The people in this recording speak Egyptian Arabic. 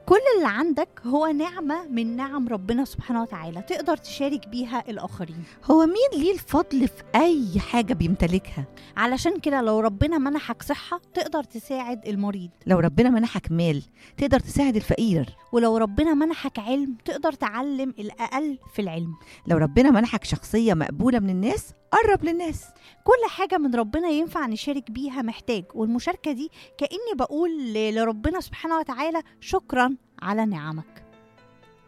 كل اللي عندك هو نعمة من نعم ربنا سبحانه وتعالى تقدر تشارك بيها الآخرين هو مين ليه الفضل في اي حاجه بيمتلكها علشان كده لو ربنا منحك صحة تقدر تساعد المريض لو ربنا منحك مال تقدر تساعد الفقير ولو ربنا منحك علم تقدر تعلم الأقل في العلم لو ربنا منحك شخصيه مقبوله من الناس قرب للناس كل حاجة من ربنا ينفع نشارك بيها محتاج والمشاركة دي كأني بقول ل- لربنا سبحانه وتعالى شكرا على نعمك